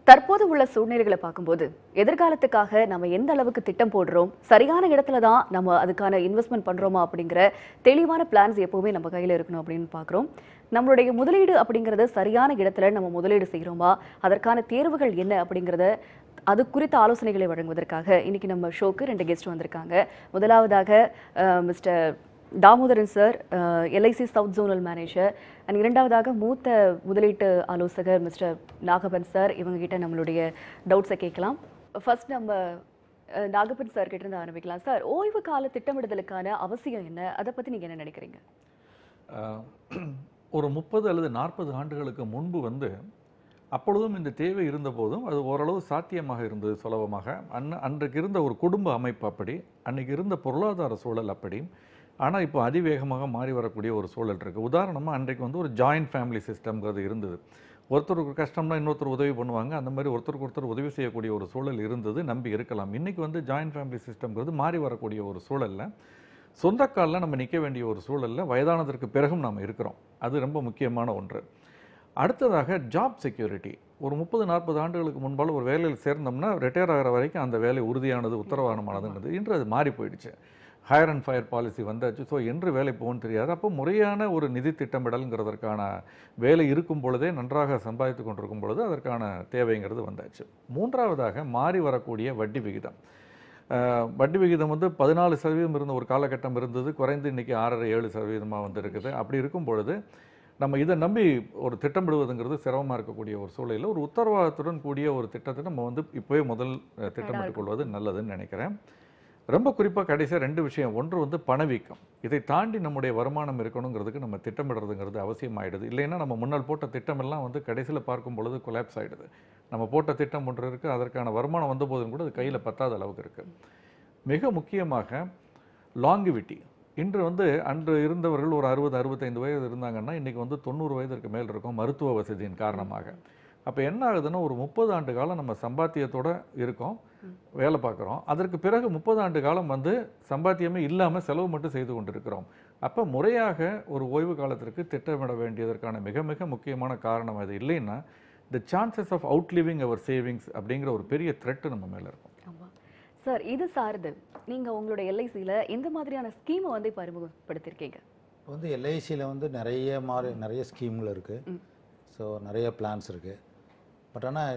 தற்போது உள்ள சூழ்நிலைகளை பார்க்கும்போது எதிர்காலத்துக்காக நம்ம எந்த அளவுக்கு திட்டம் போடுறோம் சரியான இடத்துல தான் நம்ம அதுக்கான இன்வெஸ்ட்மெண்ட் பண்றோமா அப்படிங்கிற தெளிவான பிளான்ஸ் எப்பவுமே நம்ம கையில இருக்கணும் அப்படின்னு பார்க்குறோம் நம்மளுடைய முதலீடு அப்படிங்கிறது சரியான இடத்துல நம்ம முதலீடு செய்கிறோமா அதற்கான தேர்வுகள் என்ன அப்படிங்கிறத அது குறித்த ஆலோசனைகளை வழங்குவதற்காக இன்னைக்கு நம்ம ஷோக்கு ரெண்டு கெஸ்ட் வந்திருக்காங்க முதலாவதாக mister Damodaran sir LIC south zonal manager and இரண்டாவதாக மூத்த முதலீட்டு ஆலோசகர் மிஸ்டர் நாகபன் சார் இவங்க கிட்ட நம்மளுடைய டவுட்ஸை கேட்கலாம் ஃபர்ஸ்ட் நம்ம அஹ், நாகபன் சார் கிட்ட இருந்து ஆரம்பிக்கலாம் சார் ஓய்வு கால திட்டமிடுதலுக்கான அவசியம் என்ன அதை பத்தி நீங்க என்ன நினைக்கிறீங்க ஆஹ், ஒரு முப்பது அல்லது நாற்பது ஆண்டுகளுக்கு முன்பு வந்து அப்பொழுதும் இந்த தேவை இருந்தபோதும் அது ஓரளவு சாத்தியமாக இருந்தது சுலபமாக அன்ன அன்றைக்கு இருந்த ஒரு குடும்ப அமைப்பு அப்படி அன்னைக்கு இருந்த பொருளாதார சூழல் அப்படி ஆனால் இப்போ அதிவேகமாக மாறி வரக்கூடிய ஒரு சூழல் இருக்குது உதாரணமாக அன்றைக்கு வந்து ஒரு ஜாயிண்ட் ஃபேமிலி சிஸ்டம்ங்கிறது இருந்தது ஒருத்தருக்கு கஷ்டம்னா இன்னொருத்தர் உதவி பண்ணுவாங்க அந்த மாதிரி ஒருத்தருக்கு ஒருத்தர் உதவி செய்யக்கூடிய ஒரு சூழல் இருந்தது நம்பி இருக்கலாம் இன்றைக்கி வந்து ஜாயிண்ட் ஃபேமிலி சிஸ்டம்ங்கிறது மாறி வரக்கூடிய ஒரு சூழலில் சொந்த காலில் நம்ம நிற்க வேண்டிய ஒரு சூழலில் வயதானதற்கு பிறகும் நாம் இருக்கிறோம் அது ரொம்ப முக்கியமான ஒன்று அடுத்ததாக ஜாப் செக்யூரிட்டி ஒரு முப்பது நாற்பது ஆண்டுகளுக்கு முன்பால் ஒரு வேலையில் சேர்ந்தோம்னா ரிட்டையர் ஆகிற வரைக்கும் அந்த வேலை உறுதியானது உத்தரவாதமானதுன்றது இன்று அது மாறி போயிடுச்சு ஹையர் அண்ட் ஃபயர் பாலிசி வந்தாச்சு ஸோ என்று வேலை போகும்னு தெரியாது அப்போ முறையான ஒரு நிதி திட்டமிடல்ங்கிறதற்கான வேலை இருக்கும் பொழுதே நன்றாக சம்பாதித்து கொண்டிருக்கும் பொழுது அதற்கான தேவைங்கிறது வந்தாச்சு மூன்றாவதாக மாறி வரக்கூடிய வட்டி விகிதம் அஹ், வட்டி விகிதம் வந்து பதினாலு சதவீதம் இருந்த ஒரு காலகட்டம் இருந்தது குறைந்து இன்னைக்கு ஆறரை ஏழு சதவீதமாக வந்து இருக்குது அப்படி இருக்கும் பொழுது நம்ம இதை நம்பி ஒரு திட்டமிடுவதுங்கிறது சிரமமாக இருக்கக்கூடிய ஒரு சூழலில் ஒரு உத்தரவாதத்துடன் கூடிய ஒரு திட்டத்தை நம்ம வந்து இப்போவே முதல் அஹ், திட்டமிட்டுக் கொள்வது நல்லதுன்னு நினைக்கிறேன் ரொம்ப குறிப்பாக கடைசியாக ரெண்டு விஷயம் ஒன்று வந்து பணவீக்கம் இதை தாண்டி நம்முடைய வருமானம் இருக்கணுங்கிறதுக்கு நம்ம திட்டமிடுறதுங்கிறது அவசியமாயிடுது இல்லைன்னா நம்ம முன்னால் போட்ட திட்டமெல்லாம் வந்து கடைசியில் பார்க்கும் பொழுது கொலாப்ஸ் ஆயிடுது நம்ம போட்ட திட்டம் ஒன்று இருக்குது அதற்கான வருமானம் வந்த போதும் கூட அது கையில் பத்தாத அளவுக்கு இருக்குது மிக முக்கியமாக லாங்கிவிட்டி இன்று வந்து அன்று இருந்தவர்கள் ஒரு அறுபது அறுபத்தைந்து வயது இருந்தாங்கன்னா இன்றைக்கி வந்து தொண்ணூறு வயதிற்கு மேல் இருக்கும் மருத்துவ வசதியின் காரணமாக அப்போ என்ன ஆகுதுன்னா ஒரு முப்பது ஆண்டு காலம் நம்ம சம்பாத்தியத்தோட இருக்கோம் வேலை பார்க்குறோம் அதற்கு பிறகு முப்பது ஆண்டு காலம் வந்து சம்பாத்தியமே இல்லாமல் செலவு மட்டும் செய்து கொண்டிருக்கிறோம் அப்போ முறையாக ஒரு ஓய்வு காலத்திற்கு திட்டமிட வேண்டியதற்கான மிக மிக முக்கியமான காரணம் அது இல்லைன்னா the chances of outliving our savings அப்படிங்கிற ஒரு பெரிய த்ரெட்டு நம்ம மேலே இருக்கும் ஆமா சார் இது சார்ந்து நீங்க உங்களுடைய எல்ஐசியில் எந்த மாதிரியான ஸ்கீமை வந்து இப்போ அறிமுகப்படுத்தியிருக்கீங்க இப்போ வந்து எல்ஐசியில் வந்து நிறைய மாதிரி நிறைய ஸ்கீம்கள் இருக்குது ஸோ நிறைய பிளான்ஸ் இருக்குது பட் ஆனால்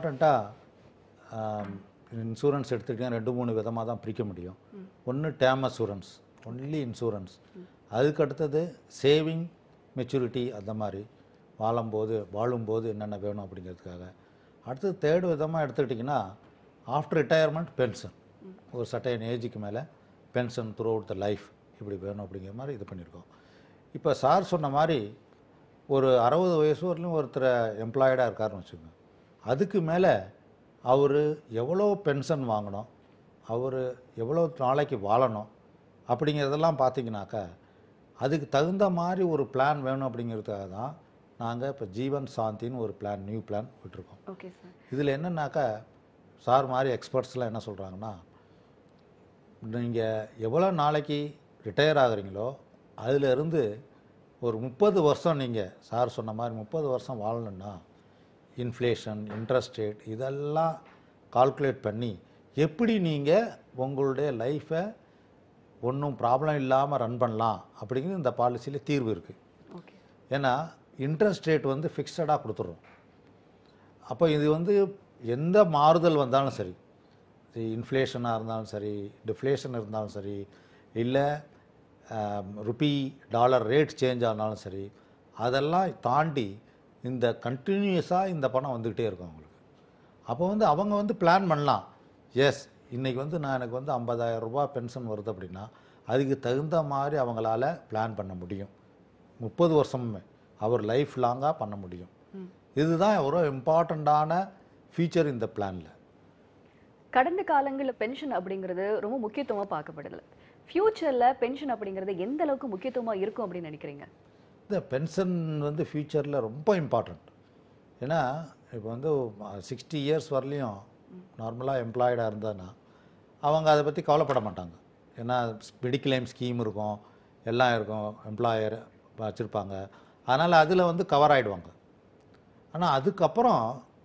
இம்பார்ட்டண்ட்டாக இன்சூரன்ஸ் எடுத்துக்கிட்டிங்கன்னா ரெண்டு மூணு விதமாக தான் பிரிக்க முடியும் ஒன்று டேம் அசூரன்ஸ் ஒன்லி இன்சூரன்ஸ் அதுக்கு அடுத்தது சேவிங் மெச்சூரிட்டி அந்த மாதிரி வாழும்போது வாழும்போது என்னென்ன வேணும் அப்படிங்கிறதுக்காக அடுத்தது தேர்டு விதமாக எடுத்துக்கிட்டிங்கன்னா ஆஃப்டர் ரிட்டையர்மெண்ட் பென்ஷன் ஒரு சட்டையன் ஏஜுக்கு மேலே pension throughout the life இப்படி வேணும் அப்படிங்கிற மாதிரி இது பண்ணியிருக்கோம் இப்போ சார் சொன்ன மாதிரி ஒரு அறுபது வயசு வரலையும் ஒருத்தர் எம்ப்ளாய்டாக இருக்காருன்னு வச்சுக்கோங்க அதுக்கு மேலே அவர் எவ்வளோ பென்ஷன் வாங்கணும் அவர் எவ்வளோ நாளைக்கு வாழணும் அப்படிங்கிறதெல்லாம் பார்த்தீங்கன்னாக்கா அதுக்கு தகுந்த மாதிரி ஒரு பிளான் வேணும் அப்படிங்கிறதுக்காக தான் நாங்கள் இப்போ ஜீவன் சாந்தின்னு ஒரு பிளான் நியூ பிளான் விட்டுருக்கோம் ஓகே சார் இதில் என்னன்னாக்கா சார் மாதிரி எக்ஸ்பர்ட்ஸ்லாம் என்ன சொல்கிறாங்கன்னா நீங்கள் எவ்வளோ நாளைக்கு ரிட்டையர் ஆகுறீங்களோ அதிலிருந்து ஒரு முப்பது வருஷம் நீங்கள் சார் சொன்ன மாதிரி முப்பது வருஷம் வாழணுன்னா இன்ஃப்ளேஷன் இன்ட்ரெஸ்ட் ரேட் இதெல்லாம் கால்குலேட் பண்ணி எப்படி நீங்கள் உங்களுடைய லைஃப்பை ஒன்றும் ப்ராப்ளம் இல்லாமல் ரன் பண்ணலாம் அப்படிங்கிறது இந்த பாலிசியில் தீர்வு இருக்குது ஓகே ஏன்னா இன்ட்ரெஸ்ட் ரேட் வந்து ஃபிக்ஸடாக கொடுத்துட்றோம் அப்போ இது வந்து எந்த மாறுதல் வந்தாலும் சரி இன்ஃப்ளேஷனாக இருந்தாலும் சரி டிஃப்ளேஷன் இருந்தாலும் சரி இல்லை ருபி டாலர் ரேட் சேஞ்ச் ஆனாலும் சரி அதெல்லாம் தாண்டி இந்த கண்டினியூஸாக இந்த பணம் வந்துக்கிட்டே இருக்கும் அவங்களுக்கு அப்போ வந்து அவங்க வந்து பிளான் பண்ணலாம் எஸ் இன்றைக்கி வந்து நான் எனக்கு வந்து 50000 ரூபாய் பென்ஷன் வருது அப்படின்னா அதுக்கு தகுந்த மாதிரி அவங்களால பிளான் பண்ண முடியும் முப்பது வருஷமுமே அவர் லைஃப் லாங்காக பண்ண முடியும் இதுதான் ஒரு இம்பார்ட்டண்ட்டான ஃபீச்சர் இந்த பிளானில் கடந்த காலங்களில் பென்ஷன் அப்படிங்கிறது ரொம்ப முக்கியத்துவமா பார்க்கப்படுது ஃபியூச்சர்ல பென்ஷன் அப்படிங்கிறது எந்த அளவுக்கு முக்கியத்துவமா இருக்கும் அப்படின்னு நினைக்கிறீங்க இந்த பென்ஷன் வந்து ஃப்யூச்சரில் ரொம்ப இம்பார்ட்டண்ட் ஏன்னா இப்போ வந்து சிக்ஸ்டி இயர்ஸ் வரலையும் நார்மலாக எம்ப்ளாய்டாக இருந்ததுன்னா அவங்க அதை பற்றி கவலைப்பட மாட்டாங்க ஏன்னா மெடிக்ளைம் ஸ்கீம் இருக்கும் எல்லாம் இருக்கும் எம்ப்ளாயர் வச்சுருப்பாங்க அதனால் அதில் வந்து கவர் ஆகிடுவாங்க ஆனால் அதுக்கப்புறம்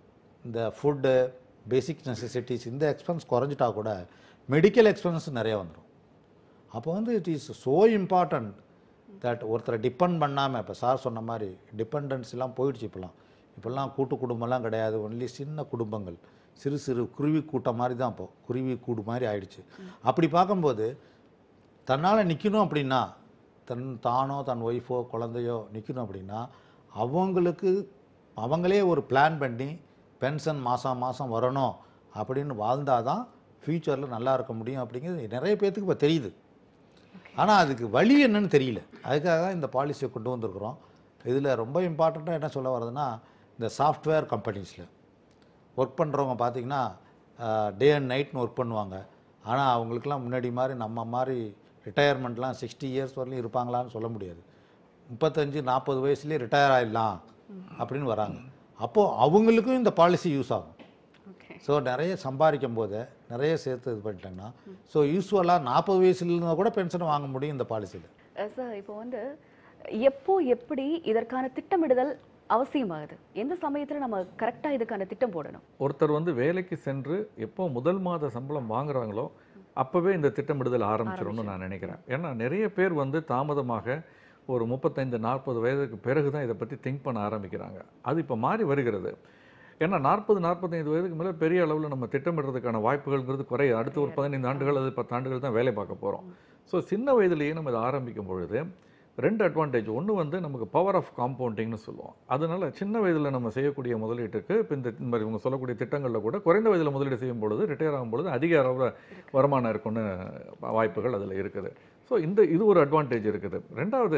இந்த ஃபுட்டு பேசிக் நெசசிட்டிஸ் இந்த எக்ஸ்பென்ஸ் குறைஞ்சிட்டா கூட மெடிக்கல் எக்ஸ்பென்ஸ் நிறைய வந்துடும் அப்போ வந்து it is so important that ஒருத்தரை டிபெண்ட் பண்ணாமல் இப்போ சார் சொன்ன மாதிரி டிபெண்டன்ஸ்லாம் போயிடுச்சு இப்போலாம் இப்போல்லாம் கூட்டு குடும்பம்லாம் கிடையாது ஒன்லி சின்ன குடும்பங்கள் சிறு சிறு குருவி கூட்டம் மாதிரி தான் இப்போ குருவி கூடு மாதிரி ஆயிடுச்சு அப்படி பார்க்கும்போது தன்னால் நிற்கணும் அப்படின்னா தன் தானோ தன் ஒய்ஃபோ குழந்தையோ நிற்கணும் அப்படின்னா அவங்களுக்கு அவங்களே ஒரு பிளான் பண்ணி பென்ஷன் மாதம் மாதம் வரணும் அப்படின்னு வாழ்ந்தால் தான் ஃப்யூச்சரில் நல்லா இருக்க முடியும் அப்படிங்கிறது நிறைய பேர்த்துக்கு இப்போ தெரியுது ஆனால் அதுக்கு வழி என்னன்னு தெரியல அதுக்காக தான் இந்த பாலிசியை கொண்டு வந்திருக்கிறோம் இதில் ரொம்ப இம்பார்ட்டண்ட்டாக என்ன சொல்ல வருதுன்னா இந்த சாஃப்ட்வேர் கம்பெனிஸில் ஒர்க் பண்ணுறவங்க பார்த்தீங்கன்னா டே அண்ட் நைட்னு ஒர்க் பண்ணுவாங்க ஆனால் அவங்களுக்குலாம் முன்னாடி மாதிரி நம்ம மாதிரி ரிட்டையர்மெண்ட்லாம் சிக்ஸ்டி இயர்ஸ் வரலையும் இருப்பாங்களான்னு சொல்ல முடியாது முப்பத்தஞ்சு நாற்பது வயசுலேயே ரிட்டையர் ஆகிடலாம் அப்படின்னு வராங்க அப்போது அவங்களுக்கும் இந்த பாலிசி யூஸ் ஆகும் ஓகே ஸோ நிறைய சம்பாதிக்கும் போது நிறைய சேர்த்து இது பண்ணிட்டாங்கன்னா ஸோ யூஸ்வலாக நாற்பது வயசுல இருந்தால் கூட பென்ஷன் வாங்க முடியும் இந்த பாலிசியில் சார் இப்போ வந்து எப்போ எப்படி இதற்கான திட்டமிடுதல் அவசியமாகுது எந்த சமயத்துல நம்ம கரெக்டா இதுக்கான திட்டம் போடணும் ஒருத்தர் வந்து வேலைக்கு சென்று எப்போ முதல் மாத சம்பளம் வாங்குறாங்களோ அப்போவே இந்த திட்டமிடுதல் ஆரம்பிச்சிடும்னு நான் நினைக்கிறேன் ஏன்னா நிறைய பேர் வந்து தாமதமாக ஒரு முப்பத்தைந்து நாற்பது வயதுக்கு பிறகு தான் இதை பற்றி திங்க் பண்ண ஆரம்பிக்கிறாங்க அது இப்போ மாறி வருகிறது ஏன்னா நாற்பது நாற்பத்தைந்து வயதுக்கு மேலே பெரிய அளவில் நம்ம திட்டமிடுறதுக்கான வாய்ப்புகள்ங்கிறது குறையும் அடுத்து ஒரு பதினைந்து ஆண்டுகள் அது பத்து ஆண்டுகள் தான் வேலை பார்க்க போகிறோம் ஸோ சின்ன வயதிலேயே நம்ம இதை ஆரம்பிக்கும் பொழுது ரெண்டு அட்வான்டேஜ் ஒன்று வந்து நமக்கு பவர் ஆஃப் காம்பவுண்டிங்னு சொல்லுவோம் அதனால சின்ன வயதில் நம்ம செய்யக்கூடிய முதலீட்டுக்கு இப்போ இந்த இந்த மாதிரி இவங்க சொல்லக்கூடிய திட்டங்களில் கூட குறைந்த வயதில் முதலீடு செய்யும் பொழுது ரிட்டையர் ஆகும் பொழுது அதிக அளவில் வருமானம் இருக்குன்னு வாய்ப்புகள் அதில் இருக்குது ஸோ இந்த இது ஒரு அட்வான்டேஜ் இருக்குது ரெண்டாவது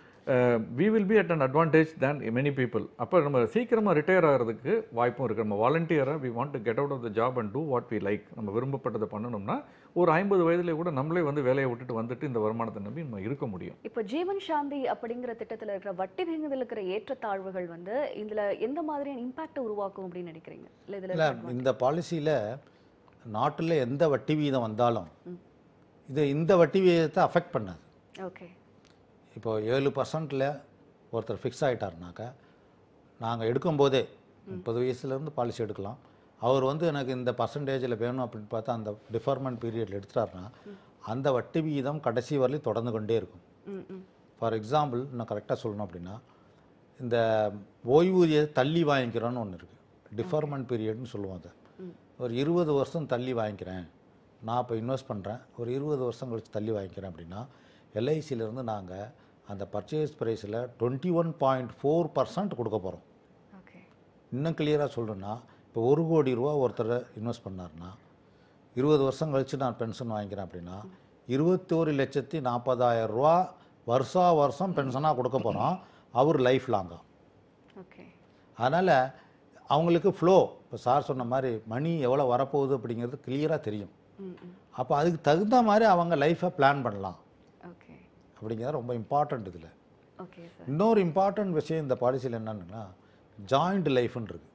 we will be at an advantage than many people அப்போ நம்ம சீக்கிரமாக ரிட்டையர் ஆகிறதுக்கு வாய்ப்பும் இருக்குது நம்ம வாலண்டியராக we want to get out of the job and do what we like நம்ம விரும்பப்பட்டதை பண்ணணும்னா ஒரு ஐம்பது வயதிலே கூட நம்மளே வந்து வேலையை விட்டுட்டு வந்துட்டு இந்த வருமானத்தை நம்பி நம்ம இருக்க முடியும் இப்போ ஜீவன் சாந்தி அப்படிங்கிற திட்டத்துல இருக்கிற வட்டி விகிதத்தில் இருக்கிற ஏற்றத்தாழ்வுகள் வந்து இதுல எந்த மாதிரியான இம்பாக்ட் உருவாக்கும் அப்படின்னு நினைக்கிறீங்க இல்ல இதுல இல்லை இருக்கிற இந்த பாலிசியில் நாட்டில் எந்த வட்டி விகிதம் வந்தாலும் இது இந்த வட்டி விகிதத்தை அஃபெக்ட் பண்ணாது ஓகே இப்போ ஏழு பர்சன்ட்டில் ஒருத்தர் ஃபிக்ஸ் ஆகிட்டாருனாக்கா நாங்கள் எடுக்கும்போதே முப்பது வயசுலேருந்து பாலிசி எடுக்கலாம் அவர் வந்து எனக்கு இந்த பர்சன்டேஜில் வேணும் அப்படின்னு பார்த்தா அந்த டிஃபர்மெண்ட் பீரியடில் எடுத்துட்டாருன்னா அந்த வட்டி விகிதம் கடைசி வரலையும் தொடர்ந்து கொண்டே இருக்கும் ம் ம் ஃபார் எக்ஸாம்பிள் நான் கரெக்டாக சொல்லணும் அப்படின்னா இந்த ஓய்வூதிய தள்ளி வாங்கிக்கிறோன்னு ஒன்று இருக்குது டிஃபர்மெண்ட் பீரியட்னு சொல்லுவோம் அதை ஒரு இருபது வருஷம் தள்ளி வாங்கிக்கிறேன் நான் இப்போ இன்வெஸ்ட் பண்ணுறேன் ஒரு இருபது வருஷம் கழிச்சு தள்ளி வாங்கிக்கிறேன் அப்படின்னா எல்ஐசியிலேருந்து நாங்கள் அந்த பர்ச்சேஸ் ப்ரைஸில் twenty one point four percent கொடுக்க போகிறோம் ஓகே இன்னும் கிளியராக சொல்லணும்னா இப்போ ஒரு கோடி ரூபா ஒருத்தர் இன்வெஸ்ட் பண்ணாருன்னா இருபது வருஷம் கழித்து நான் பென்ஷன் வாங்கிக்கிறேன் அப்படின்னா இருபத்தோரு லட்சத்தி நாற்பதாயிரம் ரூபா வருஷா வருஷம் பென்ஷனாக கொடுக்க போகிறோம் அவர் லைஃப் லாங்காக ஓகே அதனால் அவங்களுக்கு ஃப்ளோ இப்போ சார் சொன்ன மாதிரி மணி எவ்வளோ வரப்போகுது அப்படிங்கிறது கிளியராக தெரியும் ம் ம் அப்போ அதுக்கு தகுந்த மாதிரி அவங்க லைஃப்பை பிளான் பண்ணலாம் ஓகே அப்படிங்கிறது ரொம்ப இம்பார்ட்டண்ட் இதில் ஓகே சார் இன்னொரு இம்பார்ட்டன்ட் விஷயம் இந்த பாலிசியில் என்னன்னா ஜாயிண்ட் லைஃப்னு இருக்கு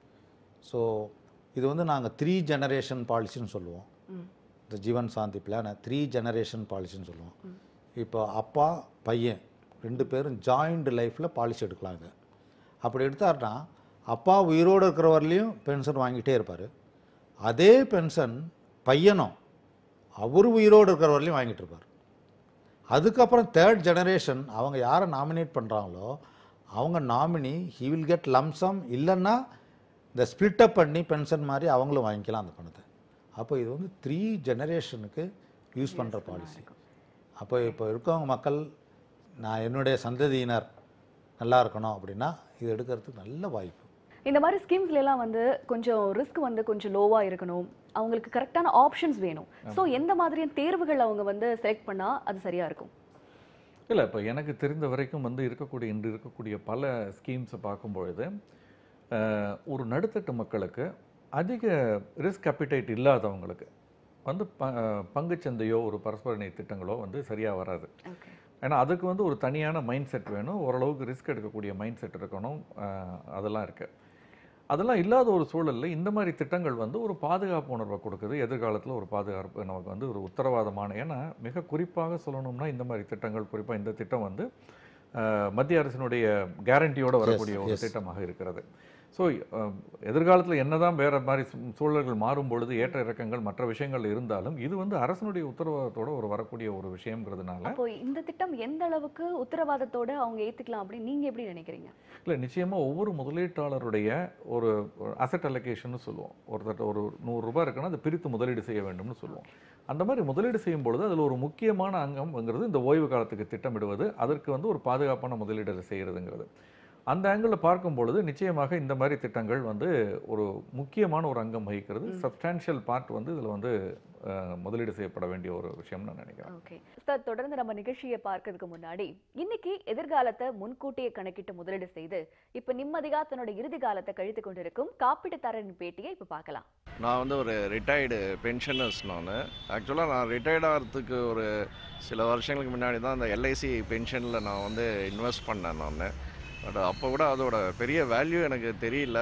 ஸோ இது வந்து நாங்கள் த்ரீ ஜெனரேஷன் பாலிசின்னு சொல்லுவோம் ம் இந்த ஜீவன் சாந்தி பிளானை த்ரீ ஜெனரேஷன் பாலிசின்னு சொல்லுவோம் இப்போ அப்பா பையன் ரெண்டு பேரும் ஜாயிண்ட் லைஃப்பில் பாலிசி எடுக்கலாம் இதை அப்படி எடுத்தாருன்னா அப்பா உயிரோடு இருக்கிற வரலையும் பென்ஷன் வாங்கிட்டே இருப்பார் அதே பென்ஷன் பையனும் அவர் உயிரோடு இருக்கிற வரலையும் வாங்கிட்டு இருப்பார் அதுக்கப்புறம் தேர்ட் ஜெனரேஷன் அவங்க யாரை நாமினேட் பண்ணுறாங்களோ அவங்க nominee he will get lump sum இல்லைன்னா இந்த ஸ்பிளிட் அப் பண்ணி பென்ஷன் மாதிரி அவங்களும் வாங்கிக்கலாம் அந்த பணத்தை அப்போ இது வந்து த்ரீ ஜெனரேஷனுக்கு யூஸ் பண்ணுற பாலிசி அப்போ இப்போ இருக்கவங்க மக்கள் நான் என்னுடைய சந்ததியினர் நல்லா இருக்கணும் அப்படின்னா இது எடுக்கிறதுக்கு நல்ல வாய்ப்பு இந்த மாதிரி ஸ்கீம்ஸ்ல எல்லாம் வந்து கொஞ்சம் ரிஸ்க் வந்து கொஞ்சம் லோவா இருக்கணும் அவங்களுக்கு கரெக்டான ஆப்ஷன்ஸ் வேணும் சோ எந்த மாதிரியான தேர்வுகள் அவங்க வந்து செலக்ட் பண்ணா அது சரியா இருக்கும் இல்லை இப்போ எனக்கு தெரிந்த வரைக்கும் வந்து இருக்கக்கூடிய இன்று இருக்கக்கூடிய பல ஸ்கீம்ஸை பார்க்கும் பொழுது அஹ், ஒரு நடுத்தட்டு மக்களுக்கு அதிக ரிஸ்க் அப்பிடைட் இல்லாதவங்களுக்கு வந்து ப பங்குச்சந்தையோ ஒரு பரஸ்பர நிதி திட்டங்களோ வந்து சரியாக வராது ஓகே ஏன்னா அதுக்கு வந்து ஒரு தனியான மைண்ட் செட் வேணும் ஓரளவுக்கு ரிஸ்க் எடுக்கக்கூடிய மைண்ட் செட் இருக்கணும் அஹ், அதெல்லாம் இருக்குது அதெல்லாம் இல்லாத ஒரு சூழலில் இந்த மாதிரி திட்டங்கள் வந்து ஒரு பாதுகாப்பு உணர்வை கொடுக்குது எதிர்காலத்தில் ஒரு பாதுகாப்பு நமக்கு வந்து ஒரு உத்தரவாதமான ஏன்னா மிக குறிப்பாக சொல்லணும்னா இந்த மாதிரி திட்டங்கள் குறிப்பாக இந்த திட்டம் வந்து அஹ், மத்திய அரசினுடைய கேரண்டியோட வரக்கூடிய ஒரு yes. திட்டமாக இருக்கிறது ஸோ எதிர்காலத்தில் என்னதான் வேற மாதிரி சூ- சூழல்கள் மாறும் பொழுது ஏற்ற இறக்கங்கள் மற்ற விஷயங்கள் இருந்தாலும் இது வந்து அரசனுடைய உத்தரவாதத்தோட ஒரு வரக்கூடிய ஒரு விஷயங்கிறதுனால அப்போ இந்த திட்டம் எந்த அளவுக்கு உத்தரவாதத்தோட அவங்க ஏத்துக்கலாம் அப்படின்னு நீங்க எப்படி நினைக்கிறீங்க இல்லை நிச்சயமாக ஒவ்வொரு முதலீட்டாளருடைய ஒரு அசட் அலோகேஷன் சொல்லுவோம் ஒருத்தர் ஒரு நூறு ரூபாய் இருக்குன்னா அதை பிரித்து முதலீடு செய்ய வேண்டும்னு சொல்லுவோம் அந்த மாதிரி முதலீடு செய்யும் பொழுது அதில் ஒரு முக்கியமான அங்கம்ங்கிறது இந்த ஓய்வு காலத்துக்கு திட்டமிடுவது அதற்கு வந்து ஒரு பாதுகாப்பான முதலீடு செய்கிறதுங்கிறது அந்த ஆங்கிளில் பார்க்கும் பொழுது நிச்சயமாக இந்த மாதிரி திட்டங்கள் வந்து ஒரு முக்கியமான ஒரு அங்கம் வகிக்கிறது சப்ஸ்டான்ஷியல் பார்ட் வந்து இதில் வந்து அஹ், முதலீடு செய்யப்பட வேண்டிய ஒரு விஷயம்னு நான் நினைக்கிறேன் ஓகே சார் தொடர்ந்து நம்ம நிகழ்ச்சியை பார்க்கறதுக்கு முன்னாடி இன்னைக்கு எதிர்காலத்தை முன்கூட்டியே கணக்கிட்டு முதலீடு செய்து இப்ப நிம்மதியா தன்னோட இறுதி காலத்தை கழித்து கொண்டிருக்கும் காப்பீட்டுத்தாரரின் பேட்டியை இப்ப பார்க்கலாம் நான் வந்து ஒரு ரிட்டையர்டு பென்ஷனர்ஸ் நான் ஆக்சுவலாக நான் ரிட்டையர்ட் ஆகிறதுக்கு ஒரு சில வருஷங்களுக்கு முன்னாடி தான் அந்த எல்ஐசி பென்ஷனில் நான் வந்து இன்வெஸ்ட் பண்ணேன் நான் பட் அப்போ கூட அதோட பெரிய வேல்யூ எனக்கு தெரியல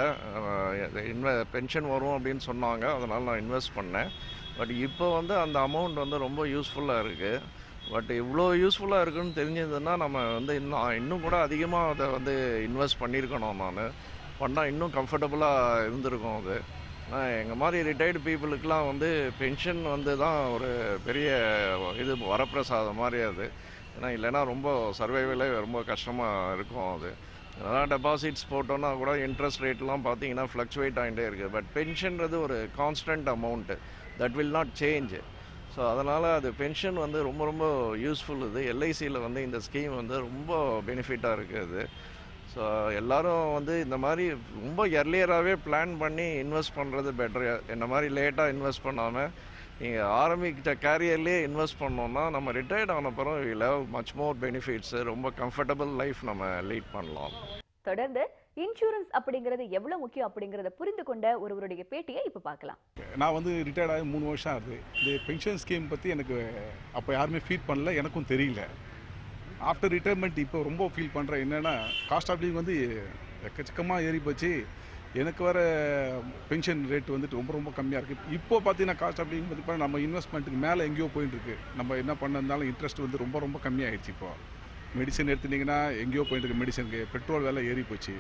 இன்வெ பென்ஷன் வரும் அப்படின்னு சொன்னாங்க அதனால் நான் இன்வெஸ்ட் பண்ணேன் பட் இப்போ வந்து அந்த அமௌண்ட் வந்து ரொம்ப யூஸ்ஃபுல்லாக இருக்குது பட் இவ்வளோ யூஸ்ஃபுல்லாக இருக்குன்னு தெரிஞ்சதுன்னா நம்ம வந்து இன்னும் இன்னும் கூட அதிகமாக அதை வந்து இன்வெஸ்ட் பண்ணியிருக்கணும் நான் பண்ணால் இன்னும் கம்ஃபர்டபுளாக இருந்திருக்கும் அது எங்கள் மாதிரி ரிட்டையர்டு பீப்புளுக்கெலாம் வந்து பென்ஷன் வந்து தான் ஒரு பெரிய இது வரப்பிரசாதம் மாதிரி அது ஏன்னா இல்லைன்னா ரொம்ப சர்வைவலே ரொம்ப கஷ்டமாக இருக்கும் அது அதனால் டெபாசிட்ஸ் போட்டோன்னா கூட இன்ட்ரெஸ்ட் ரேட்லாம் பார்த்தீங்கன்னா ஃப்ளக்சுவேட் ஆகிட்டே இருக்குது பட் பென்ஷன்றது ஒரு constant amount that will not change so அதனால் அது பென்ஷன் வந்து ரொம்ப ரொம்ப யூஸ்ஃபுல் இது எல்ஐசியில் வந்து இந்த ஸ்கீம் வந்து ரொம்ப பெனிஃபிட்டாக இருக்குது அது ஸோ எல்லாரும் வந்து இந்த மாதிரி ரொம்ப எர்லியராகவே பிளான் பண்ணி இன்வெஸ்ட் பண்ணுறது பெட்டர் இந்த மாதிரி லேட்டாக இன்வெஸ்ட் பண்ணாமல் நீங்கள் ஆரம்பிக்கிட்ட கேரியர்லேயே இன்வெஸ்ட் பண்ணோம்னா நம்ம ரிட்டையர்ட் ஆன பிறகு will how much more benefits ரொம்ப கம்ஃபர்டபுள் லைஃப் நம்ம லீட் பண்ணலாம் தொடர்ந்து இன்சூரன்ஸ் அப்படிங்கிறது எவ்வளவு முக்கியம் அப்படிங்கறத புரிந்து கொண்ட ஒருவருடைய பேட்டியை இப்ப பார்க்கலாம் நான் வந்து ரிட்டையர்ட் ஆகி மூணு வருஷம் ஆகுது இந்த பென்ஷன் ஸ்கீம் பற்றி எனக்கு அப்போ யாருமே ஃபீல் பண்ணல எனக்கும் தெரியல ஆஃப்டர் ரிட்டையர்மெண்ட் இப்போ ரொம்ப ஃபீல் பண்ணுறேன் என்னென்னா காஸ்ட் ஆஃப் லிவிங் வந்து எக்கச்சக்கமாக ஏறி போச்சு எனக்கு வர பென்ஷன் ரேட் வந்துட்டு ரொம்ப ரொம்ப கம்மியாக இருக்குது இப்போ பார்த்தீங்கன்னா காஸ்ட் ஆஃப் லிவிங் பற்றி நம்ம இன்வெஸ்ட்மெண்ட்டுக்கு மேலே எங்கேயோ போயிட்டு இருக்கு நம்ம என்ன பண்ணதுனாலும் இன்ட்ரெஸ்ட் வந்து ரொம்ப ரொம்ப கம்மியாயிடுச்சு இப்போ மெடிசன் எடுத்துட்டிங்கன்னா எங்கேயோ போயிட்டு இருக்கு மெடிசனுக்கு பெட்ரோல் விலை ஏறி போச்சு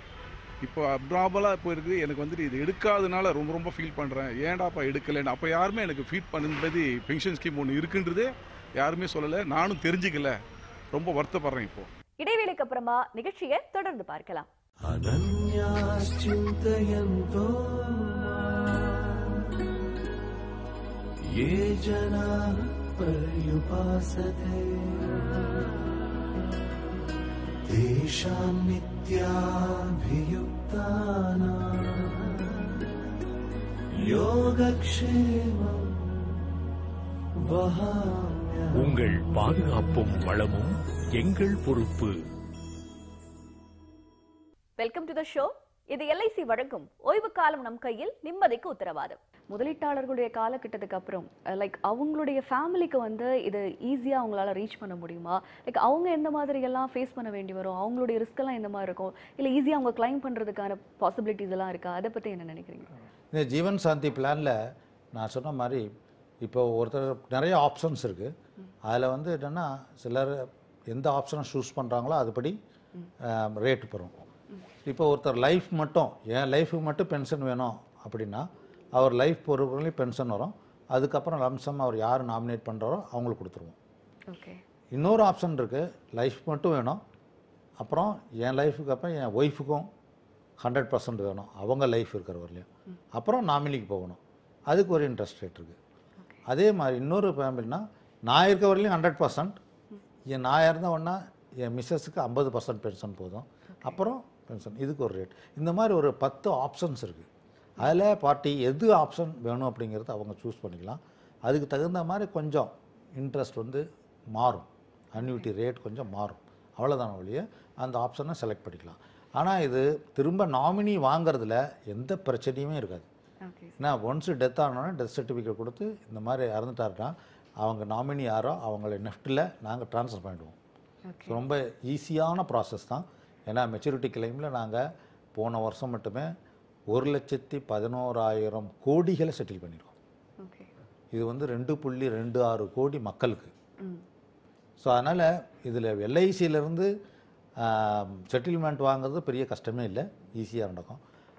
இப்போ அப்ராபலாக போயிருக்கு எனக்கு வந்துட்டு இது எடுக்காதனால ரொம்ப ரொம்ப ஃபீல் பண்ணுறேன் ஏன்டாப்பா எடுக்கலைன்னு அப்போ யாருமே எனக்கு ஃபீட் பண்ணுறது பென்ஷன் ஸ்கீம் ஒன்று இருக்குன்றது யாருமே சொல்லலை நானும் தெரிஞ்சுக்கல ரொம்ப வருத்தப்படுறேன் இப்போ இடைவேளைக்கு அப்புறமா நிகழ்ச்சியை தொடர்ந்து பார்க்கலாம் अनन्याश्चिन्तयन्तो ये जनाः पर्युपासते तेषां नित्याभियुक्तानां योगक्षेमं वहाम्यहम् உங்கள் பாதுகாப்பும் வளமும் எங்கள் பொறுப்பு வெல்கம் டு த ஷோ இது எல்ஐசி வழங்கும் ஓய்வு காலம் நம் கையில் நிம்மதிக்கு உத்தரவாதம் முதலீட்டாளர்களுடைய காலகட்டத்துக்கு அப்புறம் லைக் அவங்களுடைய ஃபேமிலிக்கு வந்து இது ஈஸியாக அவங்களால ரீச் பண்ண முடியுமா லைக் அவங்க எந்த மாதிரி எல்லாம் ஃபேஸ் பண்ண வேண்டி வரும் அவங்களுடைய ரிஸ்க் எல்லாம் எந்த மாதிரி இருக்கும் இல்லை ஈஸியாக அவங்க கிளைம் பண்ணுறதுக்கான பாசிபிலிட்டிஸ் எல்லாம் இருக்கா அதை பற்றி என்ன நினைக்கிறீங்க இந்த ஜீவன் சாந்தி பிளானில் நான் சொன்ன மாதிரி இப்போ ஒருத்தர் நிறைய ஆப்ஷன்ஸ் இருக்குது அதில் வந்து என்னென்னா சிலர் எந்த ஆப்ஷனை சூஸ் பண்ணுறாங்களோ அதுபடி ரேட் பெறும் இப்போ ஒருத்தர் லைஃப் மட்டும் என் லைஃபுக்கு மட்டும் பென்ஷன் வேணும் அப்படின்னா அவர் லைஃப் பொறுப்புலையும் பென்ஷன் வரும் அதுக்கப்புறம் லம்சம் அவர் யார் நாமினேட் பண்ணுறாரோ அவங்களுக்கு கொடுத்துருவோம் ஓகே இன்னொரு ஆப்ஷன் இருக்குது லைஃப் மட்டும் வேணும் அப்புறம் என் லைஃபுக்கு அப்புறம் என் ஒய்ஃபுக்கும் ஹண்ட்ரட் பர்சன்ட் வேணும் அவங்க லைஃப் இருக்கிற வரலையும் அப்புறம் நாமினிக்கு போகணும் அதுக்கு ஒரு இன்ட்ரெஸ்ட் ரேட் இருக்குது அதே மாதிரி இன்னொரு ஃபேமிலினா நான் இருக்க வரலையும் ஹண்ட்ரட் பர்சன்ட் என் நான் இருந்த ஒன்றா என் மிஸ்ஸஸுக்கு ஐம்பது பர்சன்ட் பென்ஷன் போதும் அப்புறம் பென்ஷன் இதுக்கு ஒரு ரேட் இந்த மாதிரி ஒரு பத்து ஆப்ஷன்ஸ் இருக்குது அதில் பார்ட்டி எது ஆப்ஷன் வேணும் அப்படிங்கிறத அவங்க சூஸ் பண்ணிக்கலாம் அதுக்கு தகுந்த மாதிரி கொஞ்சம் இன்ட்ரெஸ்ட் வந்து மாறும் அன்யூட்டி ரேட் கொஞ்சம் மாறும் அவ்வளோதான ஒழிய அந்த ஆப்ஷனை செலக்ட் பண்ணிக்கலாம் ஆனால் இது திரும்ப நாமினி வாங்குறதுல எந்த பிரச்சனையுமே இருக்காது ஓகே ஏன்னா ஒன்ஸ் டெத் ஆனோடனே டெத் சர்டிஃபிகேட் கொடுத்து இந்த மாதிரி இறந்துட்டாருன்னா அவங்க நாமினி யாரோ அவங்கள நெஃப்ட்டில் நாங்கள் ட்ரான்ஸ்ஃபர் பண்ணிடுவோம் ஓகே So, ரொம்ப ஈஸியான ப்ராசஸ் தான் ஏன்னா மெச்சூரிட்டி கிளைமில் நாங்கள் போன வருஷம் மட்டுமே ஒரு லட்சத்தி பதினோராயிரம் கோடிகளை செட்டில் பண்ணியிருக்கோம் ஓகே இது வந்து ரெண்டு புள்ளி ரெண்டு ஆறு கோடி மக்களுக்கு ம் ஸோ அதனால் இதில் எல்ஐசியிலேருந்து செட்டில்மெண்ட் வாங்குறது பெரிய கஷ்டமே இல்லை ஈஸியாக நடக்கும்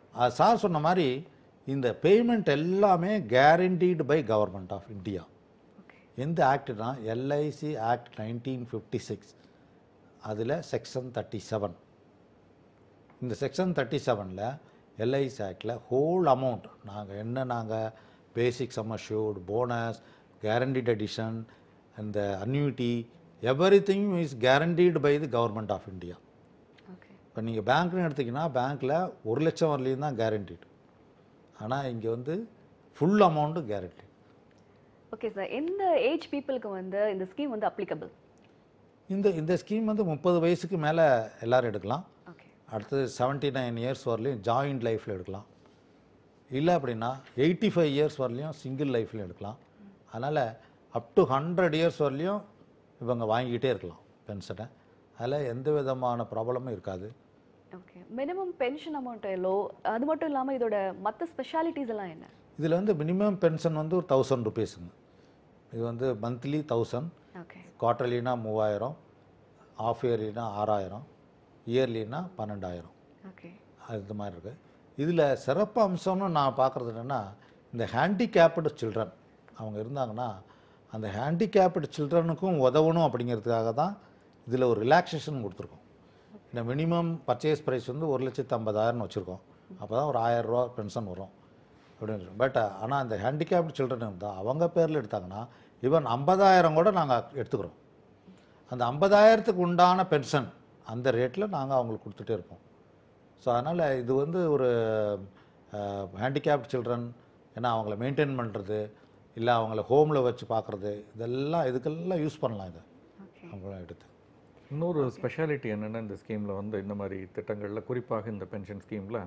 அது சார் சொன்ன மாதிரி இந்த பேமெண்ட் எல்லாமே guaranteed by government of India எந்த ஆக்ட்னா LIC act nineteen fifty six அதில் செக்ஷன் தேர்ட்டி செவன் இந்த செக்ஷன் தேர்ட்டி செவனில் எல்ஐசி ஆக்டில் ஹோல் அமௌண்ட் நாங்கள் என்ன நாங்கள் basic sum assured bonus guaranteed addition அந்த அன்யூட்டி எவ்ரி திங் is guaranteed by the government of India okay இப்போ நீங்கள் பேங்க்னு எடுத்திங்கன்னா பேங்க்கில் ஒரு லட்சம் வரலையும் தான் கேரண்டீடு ஆனால் இங்கே வந்து full amount guarantee okay sir எந்த ஏஜ் பீப்புளுக்கு வந்து இந்த ஸ்கீம் வந்து அப்ளிகபிள் இந்த இந்த ஸ்கீம் வந்து முப்பது வயசுக்கு மேலே எல்லாரும் எடுக்கலாம் ஓகே அடுத்தது செவன்ட்டி நைன் இயர்ஸ் வரலையும் ஜாயிண்ட் லைஃப்பில் எடுக்கலாம் இல்லை அப்படின்னா எயிட்டி ஃபைவ் இயர்ஸ் வரலையும் சிங்கிள் லைஃப்பில் எடுக்கலாம் அதனால் அப் டு ஹண்ட்ரட் இயர்ஸ் வரலையும் இவங்க வாங்கிக்கிட்டே இருக்கலாம் பென்ஷனை அதில் எந்த விதமான ப்ராப்ளமும் இருக்காது ஓகே மினிமம் பென்ஷன் அமௌண்ட் எவ்வளோ அது மட்டும் இல்லாமல் இதோட மற்ற ஸ்பெஷாலிட்டிஸ் எல்லாம் என்ன இதில் வந்து மினிமம் பென்ஷன் வந்து ஒரு தௌசண்ட் ருபீஸுங்க இது வந்து மந்த்லி தௌசண்ட் ஓகே குவார்ட்டர்லினா மூவாயிரம் ஆஃப் இயர்லினா ஆறாயிரம் இயர்லினா பன்னெண்டாயிரம் ஓகே அது மாதிரி இருக்குது இதில் சிறப்பு அம்சம்னு நான் பார்க்குறது என்னென்னா இந்த ஹேண்டிகேப்டு சில்ட்ரன் அவங்க இருந்தாங்கன்னா அந்த ஹேண்டிகேப்டு சில்ட்ரனுக்கும் உதவணும் அப்படிங்கிறதுக்காக தான் இதில் ஒரு ரிலாக்ஸேஷன் கொடுத்துருக்கோம் இந்த மினிமம் பர்ச்சேஸ் ப்ரைஸ் வந்து ஒரு லட்சத்து ஐம்பதாயிரம்னு வச்சுருக்கோம் அப்போ தான் ஒரு ஆயிரரூவா பென்ஷன் வரும் அப்படின்னு பட் ஆனால் அந்த ஹேண்டிகேப்டு சில்ட்ரன் இருந்தால் அவங்க பேரில் எடுத்தாங்கன்னா ஈவன் ஐம்பதாயிரம் கூட நாங்கள் எடுத்துக்கிறோம் அந்த ஐம்பதாயிரத்துக்கு உண்டான பென்ஷன் அந்த ரேட்டில் நாங்கள் அவங்களுக்கு கொடுத்துட்டே இருப்போம் ஸோ அதனால் இது வந்து ஒரு ஹேண்டிகேப்ட் சில்ட்ரன் ஏன்னா அவங்கள மெயின்டைன் பண்ணுறது இல்லை அவங்கள ஹோமில் வச்சு பார்க்குறது இதெல்லாம் இதுக்கெல்லாம் யூஸ் பண்ணலாம் இதை ஓகே அவங்கள எடுத்து இன்னொரு ஸ்பெஷாலிட்டி என்னென்னா இந்த ஸ்கீமில் வந்து இந்த மாதிரி திட்டங்களில் குறிப்பாக இந்த பென்ஷன் ஸ்கீமில்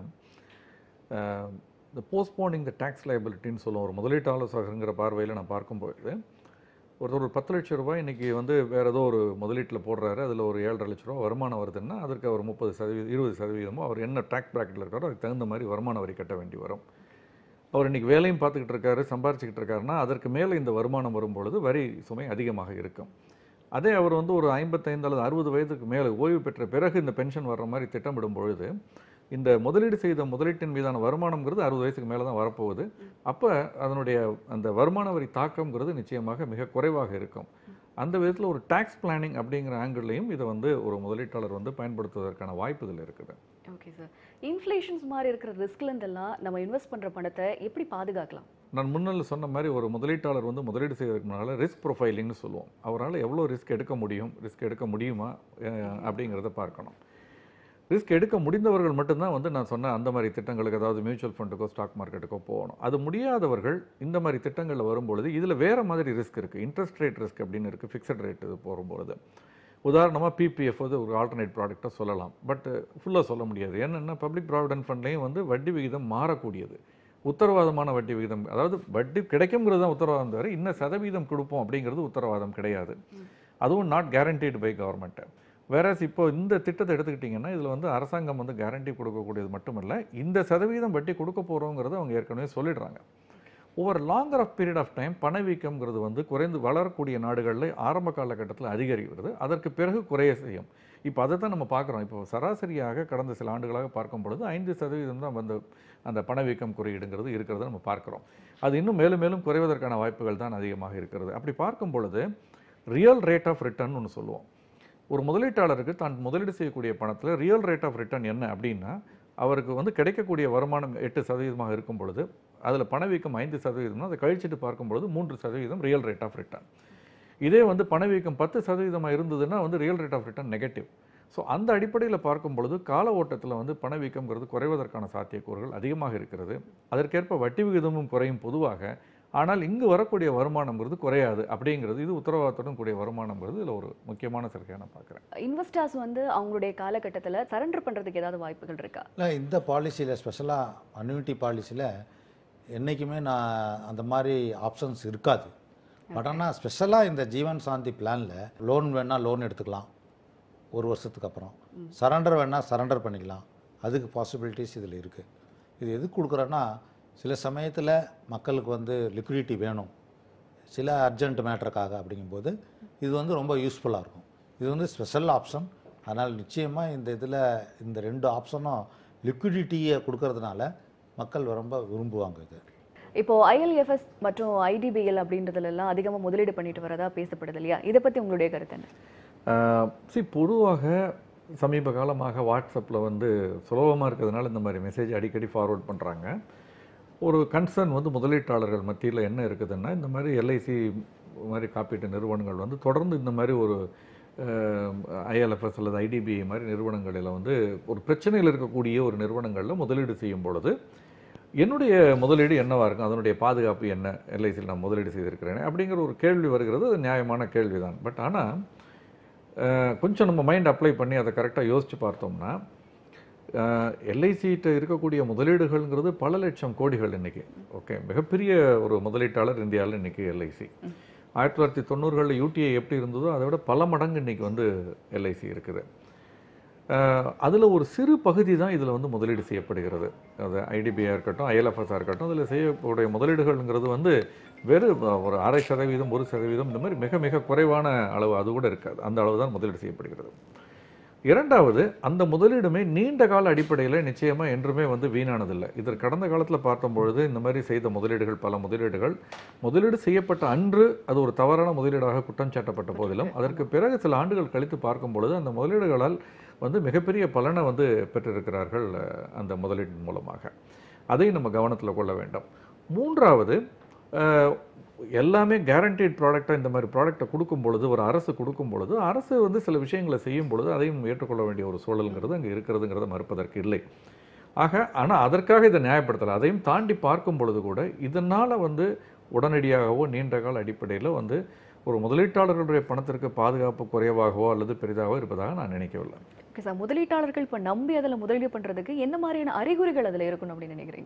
இந்த போஸ்ட்போனிங் த டேக்ஸ் லைபிலிட்டின்னு சொல்லுவோம் ஒரு முதலீட்டாளர் சகங்கிற பார்வையில் நான் பார்க்கும்போது ஒருத்தர் ஒரு பத்து லட்ச ரூபாய் இன்றைக்கி வந்து வேறு ஏதோ ஒரு முதலீட்டில் போடுறாரு அதில் ஒரு ஏழரை லட்ச ரூபா வருமானம் வருதுன்னா அதற்கு அவர் முப்பது சதவீதம் இருபது சதவீதமோ அவர் என்ன டேக்ஸ் ப்ராக்கெட்டில் இருக்காரோ அதுக்கு தகுந்த மாதிரி வருமான வரி கட்ட வேண்டி வரும் அவர் இன்றைக்கி வேலையும் பார்த்துக்கிட்டு இருக்காரு சம்பாரிச்சுக்கிட்டு இருக்காருன்னா அதற்கு மேலே இந்த வருமானம் வரும்பொழுது வரி சுமை அதிகமாக இருக்கும் அதே அவர் வந்து ஒரு ஐம்பத்தைந்து அல்லது அறுபது வயதுக்கு மேலே ஓய்வு பெற்ற பிறகு இந்த பென்ஷன் வர்ற மாதிரி திட்டமிடும் பொழுது இந்த முதலீடு செய்த முதலீட்டின் மீதான வருமானம்ங்கிறது அறுபது வயசுக்கு மேலே தான் வரப்போகுது அப்போ அதனுடைய அந்த வருமான வரி தாக்கம்ங்கிறது நிச்சயமாக மிக குறைவாக இருக்கும் அந்த விதத்தில் ஒரு டேக்ஸ் பிளானிங் அப்படிங்கிற ஆங்கிள்லையும் இதை வந்து ஒரு முதலீட்டாளர் வந்து பயன்படுத்துவதற்கான வாய்ப்பு இதில் இருக்குது ஓகே சார் இன்ஃப்ளேஷன்ஸ் மாதிரி இருக்கிற ரிஸ்க்லேருந்தெல்லாம் நம்ம இன்வெஸ்ட் பண்ணுற பணத்தை எப்படி பாதுகாக்கலாம் நான் முன்னால் சொன்ன மாதிரி ஒரு முதலீட்டாளர் வந்து முதலீடு செய்வதற்கு முன்னால் ரிஸ்க் ப்ரொஃபைலிங்னு சொல்லுவோம் அவரால் எவ்வளோ ரிஸ்க் எடுக்க முடியும் ரிஸ்க் எடுக்க முடியுமா அஹ், அப்படிங்கிறத பார்க்கணும் ரிஸ்க் எடுக்க முடிந்தவர்கள் மட்டும்தான் வந்து நான் சொன்ன அந்த மாதிரி திட்டங்களுக்கு அதாவது மியூச்சுவல் ஃபண்டுக்கோ ஸ்டாக் மார்க்கெட்டுக்கோ போகணும் அது முடியாதவர்கள் இந்த மாதிரி திட்டங்களில் வரும்பொழுது இதில் வேறு மாதிரி ரிஸ்க் இருக்குது இன்ட்ரெஸ்ட் ரேட் ரிஸ்க் அப்படின்னு இருக்குது ஃபிக்ஸட் ரேட் இது போகும்பொழுது உதாரணமாக பிபிஎஃப் வந்து ஒரு ஆல்டர்னேட் ப்ராடக்டாக சொல்லலாம் பட் ஃபுல்லாக சொல்ல முடியாது என்னென்னா பப்ளிக் ப்ராவிடென்ட் ஃபண்ட்லேயும் வந்து வட்டி விகிதம் மாறக்கூடியது உத்தரவாதமான வட்டி விகிதம் அதாவது வட்டி கிடைக்குங்கிறது தான் உத்தரவாதம் தவிர இன்ன சதவீதம் கொடுப்போம் அப்படிங்கிறது உத்தரவாதம் கிடையாது அதுவும் not guaranteed by government whereas இப்போ இந்த திட்டத்தை எடுத்துக்கிட்டிங்கன்னா இதில் வந்து அரசாங்கம் வந்து கேரண்டி கொடுக்கக்கூடியது மட்டுமல்ல இந்த சதவீதம் வட்டி கொடுக்க போகிறோங்கிறத அவங்க ஏற்கனவே சொல்லிடுறாங்க over longer of period of time பணவீக்கம்ங்கிறது வந்து குறைந்து வளரக்கூடிய நாடுகளில் ஆரம்ப காலகட்டத்தில் அதிகரிக்கிறது அதற்கு பிறகு குறைய செய்யும் இப்போ அதை தான் நம்ம பார்க்குறோம் இப்போ சராசரியாக கடந்த சில ஆண்டுகளாக பார்க்கும் பொழுது ஐந்து சதவீதம் தான் வந்து அந்த பணவீக்கம் குறியீடுங்கிறது இருக்கிறத நம்ம பார்க்குறோம் அது இன்னும் மேலும் மேலும் குறைவதற்கான வாய்ப்புகள் தான் அதிகமாக இருக்கிறது அப்படி பார்க்கும் பொழுது ரியல் ரேட் ஆஃப் ரிட்டர்ன் ஒன்று சொல்லுவோம் ஒரு முதலீட்டாளருக்கு தான் முதலீடு செய்யக்கூடிய பணத்தில் ரியல் ரேட் ஆஃப் ரிட்டர்ன் என்ன அப்படின்னா அவருக்கு வந்து கிடைக்கக்கூடிய வருமானம் எட்டு சதவீதமாக இருக்கும் பொழுது அதில் பணவீக்கம் ஐந்து சதவீதம்னா அதை கழிச்சிட்டு பார்க்கும் பொழுது மூன்று சதவீதம் ரியல் ரேட் ஆஃப் ரிட்டர்ன் இதே வந்து பணவீக்கம் பத்து சதவீதமாக இருந்ததுன்னா வந்து real rate of return negative so அந்த அடிப்படையில் பார்க்கும் பொழுது கால ஓட்டத்தில் வந்து பணவீக்கம்ங்கிறது குறைவதற்கான சாத்தியக்கூறுகள் அதிகமாக இருக்கிறது அதற்கேற்ப வட்டி விகிதமும் குறையும் பொதுவாக ஆனால் இங்கு வரக்கூடிய வருமானம்ங்கிறது குறையாது அப்படிங்கிறது இது உத்தரவாதத்துடன் கூடிய வருமானம்ங்கிறது இதில் ஒரு முக்கியமான சலுகையாக நான் பார்க்குறேன் இன்வெஸ்டர்ஸ் வந்து அவங்களுடைய காலகட்டத்தில் சரண்டர் பண்ணுறதுக்கு ஏதாவது வாய்ப்புகள் இருக்கா இல்லை இந்த பாலிசியில் ஸ்பெஷலாக அன்யூட்டி பாலிசியில் என்றைக்குமே நான் அந்த மாதிரி ஆப்ஷன்ஸ் இருக்காது பட் ஆனால் ஸ்பெஷலாக இந்த ஜீவன் சாந்தி பிளானில் லோன் வேணால் லோன் எடுத்துக்கலாம் ஒரு வருஷத்துக்கு அப்புறம் சரண்டர் வேணால் சரண்டர் பண்ணிக்கலாம் அதுக்கு பாசிபிலிட்டிஸ் இதில் இருக்குது இது எதுக்கு கொடுக்குறேன்னா சில சமயத்தில் மக்களுக்கு வந்து லிக்விடிட்டி வேணும் சில அர்ஜென்ட் மேட்டருக்காக அப்படிங்கும்போது இது வந்து ரொம்ப யூஸ்ஃபுல்லாக இருக்கும் இது வந்து ஸ்பெஷல் ஆப்ஷன் அதனால் நிச்சயமாக இந்த இதில் இந்த ரெண்டு ஆப்ஷனும் லிக்விடிட்டியை கொடுக்கறதுனால மக்கள் ரொம்ப விரும்புவாங்க இது இப்போ ஐஎல்எஃப்எஸ் மற்றும் ஐடிபிஎல் அப்படின்றதுல எல்லாம் அதிகமா முதலீடு பண்ணிட்டு வரதா பேசப்படுது இல்லையா இதை பத்தி உங்களுடைய கருத்து என்ன சி பொதுவாக சமீப காலமாக வாட்ஸ்அப்பில் வந்து சுலபமாக இருக்கிறதுனால இந்த மாதிரி மெசேஜ் அடிக்கடி ஃபார்வர்ட் பண்ணுறாங்க ஒரு கன்சர்ன் வந்து முதலீட்டாளர்கள் மத்தியில் என்ன இருக்குதுன்னா இந்த மாதிரி எல்ஐசி மாதிரி காப்பீட்டு நிறுவனங்கள் வந்து தொடர்ந்து இந்த மாதிரி ஒரு ஐஎல்எஃப்எஸ் அல்லது ஐடிபிஐ மாதிரி நிறுவனங்களில் வந்து ஒரு பிரச்சனையில் இருக்கக்கூடிய ஒரு நிறுவனங்களில் முதலீடு செய்யும் பொழுது என்னுடைய முதலீடு என்னவா இருக்கும் அதனுடைய பாதுகாப்பு என்ன எல்ஐசியில் நான் முதலீடு செய்திருக்கிறேன் அப்படிங்கிற ஒரு கேள்வி வருகிறது அது நியாயமான கேள்வி தான் பட் ஆனால் கொஞ்சம் நம்ம மைண்ட் அப்ளை பண்ணி அதை கரெக்டாக யோசித்து பார்த்தோம்னா எல்ஐசிகிட்ட இருக்கக்கூடிய முதலீடுகள்ங்கிறது பல லட்சம் கோடிகள் இன்னைக்கு ஓகே மிகப்பெரிய ஒரு முதலீட்டாளர் இந்தியாவில் இன்னைக்கு எல்ஐசி ஆயிரத்தி தொள்ளாயிரத்தி தொண்ணூறுகளில் யூடிஐ எப்படி இருந்ததோ அதை விட பல மடங்கு இன்னைக்கு வந்து எல்ஐசி இருக்குது அதில் ஒரு சிறு பகுதி தான் இதில் வந்து முதலீடு செய்யப்படுகிறது அது ஐடிபிஐயாக இருக்கட்டும் ஐஎல்எஃப்எஸ்ஸாக இருக்கட்டும் அதில் செய்யக்கூடிய முதலீடுகள்ங்கிறது வந்து வெறும் ஒரு அரை சதவீதம் ஒரு சதவீதம் இந்த மாதிரி மிக மிக குறைவான அளவு அது கூட இருக்காது அந்த அளவு தான் முதலீடு செய்யப்படுகிறது இரண்டாவது அந்த முதலீடுமே நீண்ட கால அடிப்படையில் நிச்சயமாக என்றுமே வந்து வீணானதில்லை இதற்கு கடந்த காலத்தில் பார்க்கும் பொழுது இந்த மாதிரி செய்த முதலீடுகள் பல முதலீடுகள் முதலீடு செய்யப்பட்ட அன்று அது ஒரு தவறான முதலீடாக குற்றம் சாட்டப்பட்ட போதிலும் அதற்கு பிறகு சில ஆண்டுகள் கழித்து பார்க்கும் பொழுது அந்த முதலீடுகளால் வந்து மிகப்பெரிய பலனை வந்து பெற்றிருக்கிறார்கள் அஹ், அந்த முதலீட்டின் மூலமாக அதையும் நம்ம கவனத்தில் கொள்ள வேண்டும் மூன்றாவது அஹ், எல்லாமே கேரண்டீட் ப்ராடக்டாக இந்த மாதிரி ப்ராடக்ட்டை கொடுக்கும் பொழுது ஒரு அரசு கொடுக்கும் பொழுது அரசு வந்து சில விஷயங்களை செய்யும் பொழுது அதையும் ஏற்றுக்கொள்ள வேண்டிய ஒரு சூழலுங்கிறது அங்கே இருக்கிறதுங்கிறத மறுப்பதற்கு இல்லை ஆக ஆனால் அதற்காக இதை நியாயப்படுத்தலை அதையும் தாண்டி பார்க்கும் பொழுது கூட இதனால் வந்து உடனடியாகவோ நீண்ட கால அடிப்படையில் வந்து ஒரு முதலீட்டாளர்களுடைய பணத்திற்கு பாதுகாப்பு குறைவாகவோ அல்லது பெரிதாகவோ இருப்பதாக நான் நினைக்கவில்லை ஓகே சார் முதலீட்டாளர்கள் இப்போ நம்பி அதில் முதலீடு பண்றதுக்கு என்ன மாதிரியான அறிகுறிகள் அதில் இருக்கணும் அப்படின்னு நினைக்கிறீங்க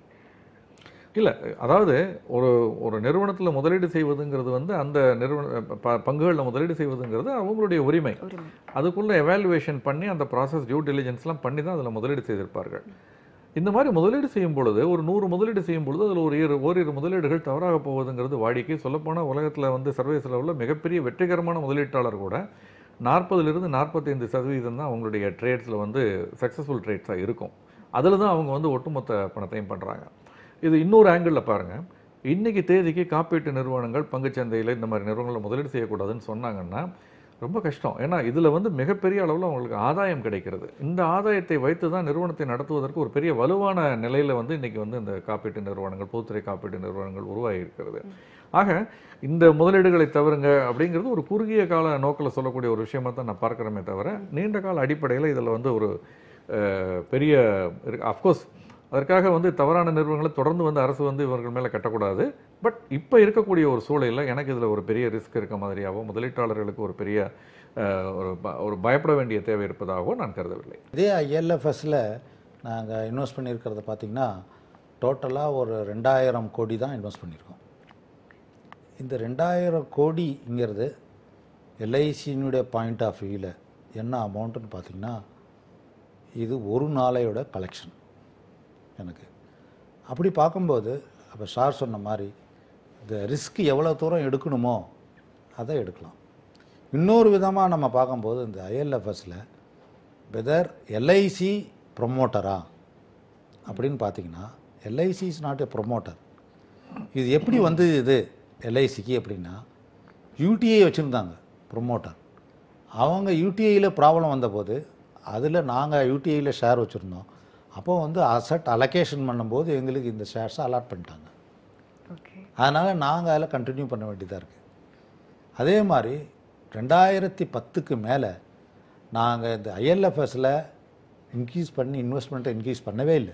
இல்லை அதாவது ஒரு ஒரு நிறுவனத்தில் முதலீடு செய்வதுங்கிறது வந்து அந்த நிறுவன ப பங்குகளில் முதலீடு செய்வதுங்கிறது அவங்களுடைய உரிமை உரிமை அதுக்குள்ள எவாலுவேஷன் பண்ணி அந்த ப்ராசஸ் டியூ டெலிஜென்ஸ்லாம் பண்ணி தான் அதில் முதலீடு செய்திருப்பார்கள் இந்த மாதிரி முதலீடு செய்யும் பொழுது ஒரு நூறு முதலீடு செய்யும் பொழுது அதில் ஒரு இரு ஓரிரு முதலீடுகள் தவறாக போவதுங்கிறது வாடிக்கை சொல்லப்போனால் உலகத்தில் வந்து சர்வீஸில் உள்ள மிகப்பெரிய வெற்றிகரமான முதலீட்டாளர் கூட நாற்பதுலேருந்து நாற்பத்தைந்து சதவீதம் தான் அவங்களுடைய ட்ரேட்ஸில் வந்து சக்ஸஸ்ஃபுல் ட்ரேட்ஸாக இருக்கும் அதில் தான் அவங்க வந்து ஒட்டுமொத்த பணத்தையும் பண்ணுறாங்க இது இன்னொரு ஆங்கிளில் பாருங்கள் இன்னைக்கு தேதிக்கு காப்பீட்டு நிறுவனங்கள் பங்குச்சந்தையில் இந்த மாதிரி நிறுவனங்களில் முதலீடு செய்யக்கூடாதுன்னு சொன்னாங்கன்னா ரொம்ப கஷ்டம் ஏன்னா இதில் வந்து மிகப்பெரிய அளவில் அவங்களுக்கு ஆதாயம் கிடைக்கிறது இந்த ஆதாயத்தை வைத்து தான் நிறுவனத்தை நடத்துவதற்கு ஒரு பெரிய வலுவான நிலையில் வந்து இன்னைக்கு வந்து இந்த காப்பீட்டு நிறுவனங்கள் பொதுத்துறை காப்பீட்டு நிறுவனங்கள் உருவாகி இருக்கிறது ஆக இந்த முதலீடுகளை தவிருங்க அப்படிங்கிறது ஒரு குறுகிய கால நோக்கில் சொல்லக்கூடிய ஒரு விஷயமா தான் நான் பார்க்குறேமே தவிர நீண்ட கால அடிப்படையில் இதில் வந்து ஒரு அஹ், பெரிய அஃப்கோர்ஸ் அதற்காக வந்து தவறான நிறுவனங்களை தொடர்ந்து வந்து அரசு வந்து இவர்கள் மேலே கட்டக்கூடாது பட் இப்போ இருக்கக்கூடிய ஒரு சூழலில் எனக்கு இதில் ஒரு பெரிய ரிஸ்க் இருக்க மாதிரியாவோ முதலீட்டாளர்களுக்கு ஒரு பெரிய அஹ், ஒரு ப- ஒரு பயப்பட வேண்டிய தேவை இருப்பதாகவோ நான் கருதவில்லை இதே ஐஎல்எஃப்எஸில் நாங்கள் இன்வெஸ்ட் பண்ணியிருக்கிறத பார்த்தீங்கன்னா டோட்டலாக ஒரு ரெண்டாயிரம் கோடி தான் இன்வெஸ்ட் பண்ணியிருக்கோம் இந்த ரெண்டாயிரம் கோடிங்கிறது எல்ஐசியினுடைய பாயிண்ட் ஆஃப் வியூவில் என்ன அமௌண்ட்டுன்னு பார்த்தீங்கன்னா இது ஒரு நாளையோட கலெக்ஷன் எனக்கு அப்படி பார்க்கும்போது அப்போ சார் சொன்ன மாதிரி இந்த ரிஸ்க் எவ்வளோ தூரம் எடுக்கணுமோ அதை எடுக்கலாம் இன்னொரு விதமாக நம்ம பார்க்கும்போது இந்த ஐஎல்எஃப்எஸில் வெதர் எல்ஐசி ப்ரொமோட்டரா அப்படின்னு பார்த்தீங்கன்னா LIC is not a promoter இது எப்படி வந்து இது எல்ஐசிக்கு அப்படின்னா யூடிஐ வச்சுருந்தாங்க ப்ரொமோட்டர் அவங்க யூடிஐயில் ப்ராப்ளம் வந்தபோது அதில் நாங்கள் யூடிஐயில் ஷேர் வச்சுருந்தோம் அப்போ வந்து அசட் அலோகேஷன் பண்ணும்போது எங்களுக்கு இந்த ஷேர்ஸை அலாட் பண்ணிட்டாங்க ஓகே அதனால் நாங்கள் அதில் கண்டினியூ பண்ண வேண்டியதாக இருக்குது அதே மாதிரி ரெண்டாயிரத்தி பத்துக்கு மேலே நாங்கள் இந்த ஐஎல்எஃப்எஸில் இன்க்ரீஸ் பண்ணி இன்வெஸ்ட்மெண்ட்டை இன்க்ரீஸ் பண்ணவே இல்லை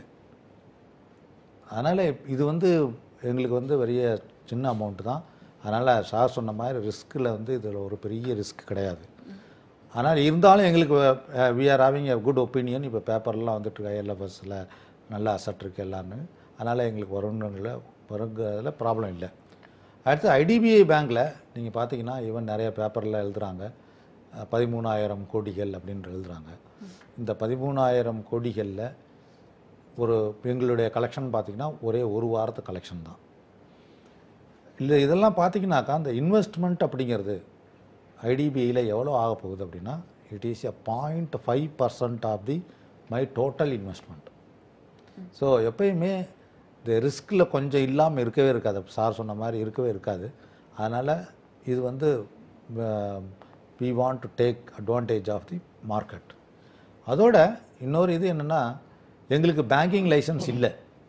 அதனால் இது வந்து எங்களுக்கு வந்து பெரிய சின்ன அமௌண்ட்டு தான் அதனால் சார் சொன்ன மாதிரி ரிஸ்கில் வந்து இதில் ஒரு பெரிய ரிஸ்க் கிடையாது ஆனால் இருந்தாலும் எங்களுக்கு we are having a good opinion இப்போ பேப்பர்லாம் வந்துட்டு ஐஎல்எஃப்எஸில் நல்ல அசட் இருக்குது எல்லாமே அதனால் எங்களுக்கு வருங்கில் வருங்கிறதுல ப்ராப்ளம் இல்லை அடுத்து ஐடிபிஐ பேங்க்கில் நீங்கள் பார்த்தீங்கன்னா ஈவன் நிறைய பேப்பரில் எழுதுகிறாங்க அஹ், பதிமூணாயிரம் கோடிகள் அப்படின்னு எழுதுகிறாங்க இந்த பதிமூணாயிரம் கோடிகளில் ஒரு எங்களுடைய கலெக்ஷன் பார்த்தீங்கன்னா ஒரே ஒரு வாரத்து கலெக்ஷன் தான் இல்லை இதெல்லாம் பார்த்தீங்கன்னாக்கா அந்த இன்வெஸ்ட்மெண்ட் அப்படிங்கிறது ஐடிபிஐயில் எவ்வளோ ஆக போகுது அப்படின்னா it is a point five percent of the my total investment so எப்பயுமே இந்த ரிஸ்கில் கொஞ்சம் இல்லாமல் இருக்கவே இருக்காது சார் சொன்ன மாதிரி இருக்கவே இருக்காது அதனால் இது வந்து we want to take advantage of the market அதோட இன்னொரு இது என்னென்னா எங்களுக்கு பேங்கிங் லைசன்ஸ் இல்லை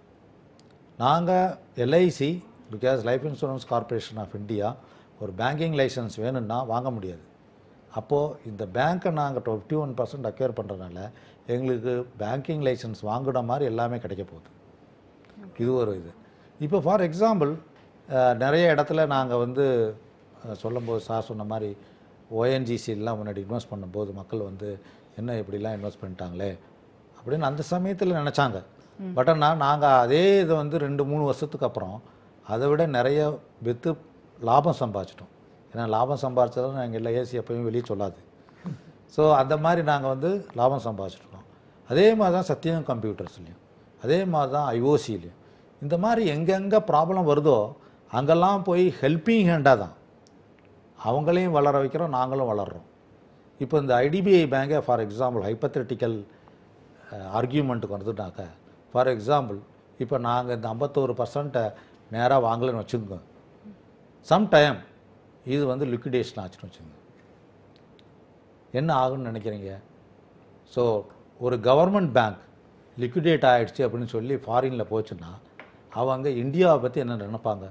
நாங்கள் LIC because life insurance corporation of India ஒரு பேங்கிங் லைசன்ஸ் வேணும்னா வாங்க முடியாது அப்போது இந்த பேங்க்கை நாங்கள் டுவெண்ட்டி ஒன் பர்சன்ட் அக்யூர் பண்ணுறதுனால எங்களுக்கு பேங்கிங் லைசன்ஸ் வாங்குன மாதிரி எல்லாமே கிடைக்க போகுது இது ஒரு இது இப்போ ஃபார் எக்ஸாம்பிள் நிறைய இடத்துல நாங்கள் வந்து அஹ், சொல்லும்போது சார் சொன்ன மாதிரி ஓஎன்ஜிசிலாம் முன்னாடி இன்வெஸ்ட் பண்ணும்போது மக்கள் வந்து என்ன இப்படிலாம் இன்வெஸ்ட் பண்ணிட்டாங்களே அப்படின்னு அந்த சமயத்தில் நினச்சாங்க பட் ஆனால் நாங்கள் அதே இதை வந்து ரெண்டு மூணு வருஷத்துக்கு அப்புறம் அதை விட நிறைய விற்று லாபம் சம்பாதிச்சிட்டோம் ஏன்னா லாபம் சம்பாதிச்சதும் நாங்கள் இல்லை ஏசி எப்பயும் வெளியே சொல்லாது ஸோ அந்த மாதிரி நாங்கள் வந்து லாபம் சம்பாதிச்சிட்ருக்கோம் அதே மாதிரி தான் சத்தியம் கம்ப்யூட்டர்ஸ்லையும் அதே மாதிரி தான் ஐஓசிலையும் இந்த மாதிரி எங்கெங்கே ப்ராப்ளம் வருதோ அங்கெல்லாம் போய் ஹெல்ப்பிங் ஹேண்டாக தான் அவங்களையும் வளர வைக்கிறோம் நாங்களும் வளர்றோம் இப்போ இந்த ஐடிபிஐ பேங்கை ஃபார் எக்ஸாம்பிள் ஹைப்பத்தட்டிக்கல் ஆர்கியூமெண்ட்டுக்கு வந்துட்டாக்க ஃபார் எக்ஸாம்பிள் இப்போ நாங்கள் இந்த ஐம்பத்தோரு பர்சன்ட்டை நேராக வாங்கலைன்னு வச்சுக்கோங்க சம் டைம் இது வந்து லிக்விடேஷன் ஆச்சுன்னு வச்சுக்கோங்க என்ன ஆகும்னு நினைக்கிறீங்க ஸோ ஒரு கவர்மெண்ட் பேங்க் லிக்விடேட் ஆயிடுச்சு அப்படின்னு சொல்லி ஃபாரினில் போச்சுன்னா அவங்க இந்தியாவை பற்றி என்ன நினைப்பாங்க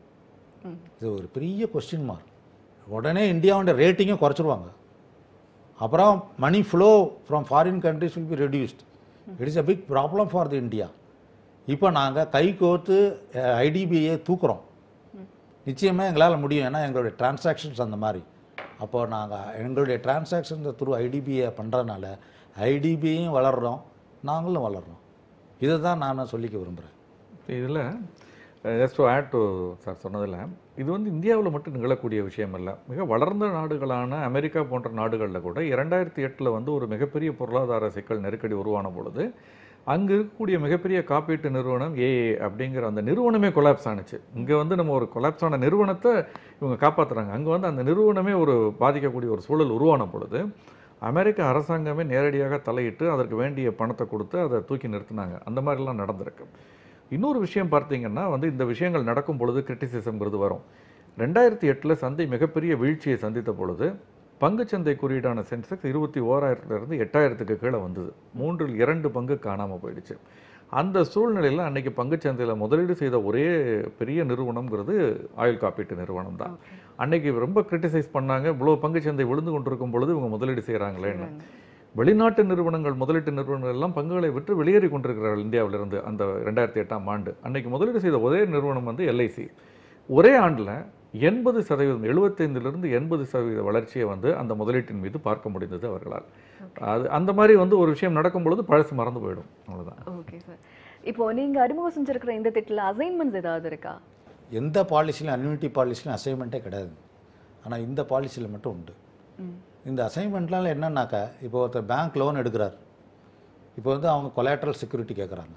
இது ஒரு பெரிய கொஸ்டின் மார்க் உடனே இந்தியாவோட ரேட்டிங்கை குறைச்சிருவாங்க அப்புறம் money flow from foreign countries will be reduced it is a big problem for the India இப்போ நாங்கள் கை கோர்த்து ஐடிபிஐயை தூக்குறோம் நிச்சயமாக எங்களால் முடியும் ஏன்னா எங்களுடைய டிரான்சாக்ஷன்ஸ் அந்த மாதிரி அப்போ நாங்கள் எங்களுடைய டிரான்சாக்ஷன்ஸ் த்ரூ ஐடிபிஐ பண்ணுறதுனால ஐடிபிஐயும் வளர்கிறோம் நாங்களும் வளர்றோம் இதை தான் நான் சொல்லிக்க விரும்புகிறேன் இதில் just to add to sir சொன்னதில் இது வந்து இந்தியாவில் மட்டும் நிகழக்கூடிய விஷயம் அல்ல மிக வளர்ந்த நாடுகளான அமெரிக்கா போன்ற நாடுகளில் கூட இரண்டாயிரத்தி எட்டில் வந்து ஒரு மிகப்பெரிய பொருளாதார சிக்கல் நெருக்கடி உருவான பொழுது அங்கே இருக்கக்கூடிய மிகப்பெரிய காப்பீட்டு நிறுவனம் ஏஏ அப்படிங்கிற அந்த நிறுவனமே கொலாப்ஸ் ஆனுச்சு இங்கே வந்து நம்ம ஒரு கொலாப்ஸ் ஆன நிறுவனத்தை இவங்க காப்பாற்றுறாங்க அங்கே வந்து அந்த நிறுவனமே ஒரு பாதிக்கக்கூடிய ஒரு சூழல் உருவான பொழுது அமெரிக்க அரசாங்கமே நேரடியாக தலையிட்டு அதற்கு வேண்டிய பணத்தை கொடுத்து அதை தூக்கி நிறுத்தினாங்க அந்த மாதிரிலாம் நடந்திருக்கு இன்னொரு விஷயம் பார்த்தீங்கன்னா வந்து இந்த விஷயங்கள் நடக்கும் பொழுது கிரிட்டிசிசம்ங்கிறது வரும் ரெண்டாயிரத்தி எட்டில் சந்தை மிகப்பெரிய வீழ்ச்சியை சந்தித்த பொழுது பங்குச்சந்தை குறியீடான சென்செக்ஸ் இருபத்தி ஓராயிரத்துலேருந்து எட்டாயிரத்துக்கு கீழே வந்தது மூன்றில் இரண்டு பங்கு காணாமல் போயிடுச்சு அந்த சூழ்நிலையில் அன்னைக்கு பங்குச்சந்தையில் முதலீடு செய்த ஒரே பெரிய நிறுவனம்ங்கிறது ஆயுள் காப்பீட்டு நிறுவனம் தான் அன்னைக்கு ரொம்ப கிரிட்டிசைஸ் பண்ணாங்க இவ்வளோ பங்குச்சந்தை விழுந்து கொண்டிருக்கும் பொழுது இவங்க முதலீடு செய்கிறாங்களேன்னு வெளிநாட்டு நிறுவனங்கள் முதலீட்டு நிறுவனங்கள் எல்லாம் பங்குகளை விற்று வெளியேறி கொண்டிருக்கிறார்கள் இந்தியாவிலிருந்து அந்த ரெண்டாயிரத்தி எட்டாம் ஆண்டு அன்னைக்கு முதலீடு செய்த ஒரே நிறுவனம் வந்து எல்ஐசி ஒரே ஆண்டில் எண்பது சதவீதம் எழுபத்தைந்திலிருந்து எண்பது சதவீத வளர்ச்சியை வந்து அந்த முதலீட்டின் மீது பார்க்க முடிந்தது அவர்களால் அது அந்த மாதிரி வந்து ஒரு விஷயம் நடக்கும் பொழுது பழசு மறந்து போயிடும் அவ்வளவுதான் ஓகே சார் இப்போ நீங்க அறிமுகம் செஞ்சிருக்கிற இந்த திட்டத்தில் அசைன்மெண்ட்ஸ் ஏதாவது இருக்கா எந்த பாலிசிலையும் அன்யூனிட்டி பாலிசிலையும் அசைன்மெண்ட்டே கிடையாது ஆனால் இந்த பாலிசியில் மட்டும் உண்டு ம். இந்த அசைன்மெண்ட்லாம் என்னன்னாக்கா இப்போ ஒருத்தர் பேங்க் லோன் எடுக்கிறார் இப்போ வந்து அவங்க கொலாட்ரல் செக்யூரிட்டி கேட்குறாங்க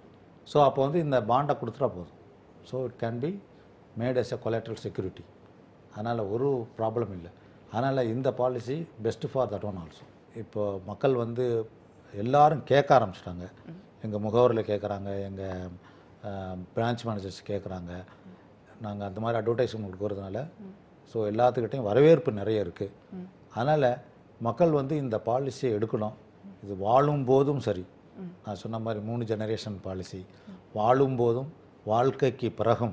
ஸோ அப்போ வந்து இந்த பாண்டை கொடுத்துட்டா போதும் so it can be made as a collateral security அதனால் ஒரு ப்ராப்ளம் இல்லை அதனால் இந்த policy best for that one also இப்போ மக்கள் வந்து எல்லாரும் கேட்க ஆரம்பிச்சிட்டாங்க எங்கள் முகவரில் கேட்குறாங்க எங்கள் பிரான்ச் மேனேஜர்ஸ் கேட்குறாங்க நாங்கள் அந்த மாதிரி அட்வர்டைஸ்மெண்ட் கொடுக்கறதுனால ஸோ எல்லாத்துக்கிட்டையும் வரவேற்பு நிறைய இருக்குது அதனால் மக்கள் வந்து இந்த பாலிசியை எடுக்கணும் இது வாழும் போதும் சரி நான் சொன்ன மாதிரி மூணு ஜெனரேஷன் பாலிசி வாழும் போதும் வாழ்க்கைக்கு பிறகும்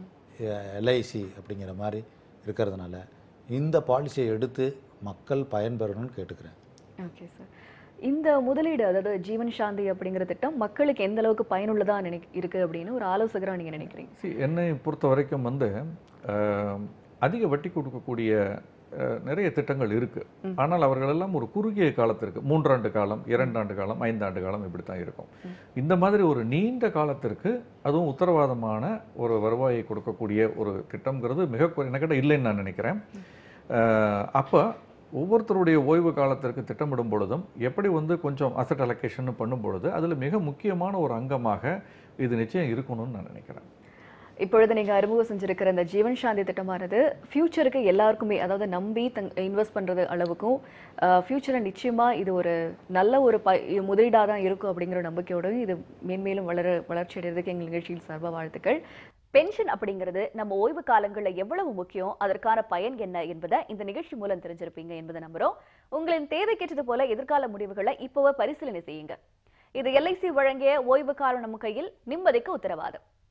எல்ஐசி அப்படிங்கிற மாதிரி இருக்கிறதுனால இந்த பாலிசியை எடுத்து மக்கள் பயன்பெறணும்னு கேட்டுக்கிறேன் ஓகே சார் இந்த முதலீடு அதாவது ஜீவன் சாந்தி அப்படிங்கிற திட்டம் மக்களுக்கு எந்த அளவுக்கு பயனுள்ளதா நினை இருக்கு அப்படின்னு ஒரு ஆலோசகரா நீங்க நினைக்கிறீங்க See, என்னை பொறுத்த வரைக்கும் வந்து அஹ், அதிக வட்டி கொடுக்கக்கூடிய அஹ், நிறைய திட்டங்கள் இருக்கு ஆனால் அவர்கள் எல்லாம் ஒரு குறுகிய காலத்திற்கு மூன்றாண்டு காலம் இரண்டாண்டு காலம் ஐந்தாண்டு காலம் இப்படி தான் இருக்கும் இந்த மாதிரி ஒரு நீண்ட காலத்திற்கு அதுவும் உத்தரவாதமான ஒரு வருவாயை கொடுக்கக்கூடிய ஒரு திட்டம்ங்கிறது மிக குறை- எனக்கிட்ட இல்லைன்னு நான் நினைக்கிறேன் அஹ், அப்போ ஒவ்வொருத்தருடைய ஓய்வு காலத்திற்கு திட்டமிடும் பொழுதும் எப்படி வந்து கொஞ்சம் அசட் அலோகேஷன் பண்ணும் பொழுது அதில் மிக முக்கியமான ஒரு அங்கமாக இது நிச்சயம் இருக்கணும்னு நான் நினைக்கிறேன் இப்பொழுது நீங்க அறிமுகம் செஞ்சிருக்கிற இந்த ஜீவன் சாந்தி திட்டமானது ஃபியூச்சருக்கு எல்லாருக்குமே அதாவது நம்பி தங் இன்வெஸ்ட் பண்றது அளவுக்கும் ஃபியூச்சரை நிச்சயமா இது ஒரு நல்ல ஒரு ப முதலீடாக தான் இருக்கும் அப்படிங்கிற நம்பிக்கையோடும் இது மேன்மேலும் வளர வளர்ச்சி அடைறதுக்கு எங்கள் நிகழ்ச்சியில் சார்பாக வாழ்த்துக்கள் பென்ஷன் அப்படிங்கிறது நம்ம ஓய்வு காலங்களில் எவ்வளவு முக்கியம் அதற்கான பயன் என்ன என்பதை இந்த நிகழ்ச்சி மூலம் தெரிஞ்சிருப்பீங்க என்பதை நம்புறோம் உங்களின் தேவைக்கேற்றது போல எதிர்கால முடிவுகளை இப்போவே பரிசீலனை செய்யுங்க இது எல்ஐசி வழங்கிய ஓய்வு காலம் நம்ம கையில் நிம்மதிக்கு உத்தரவாதம்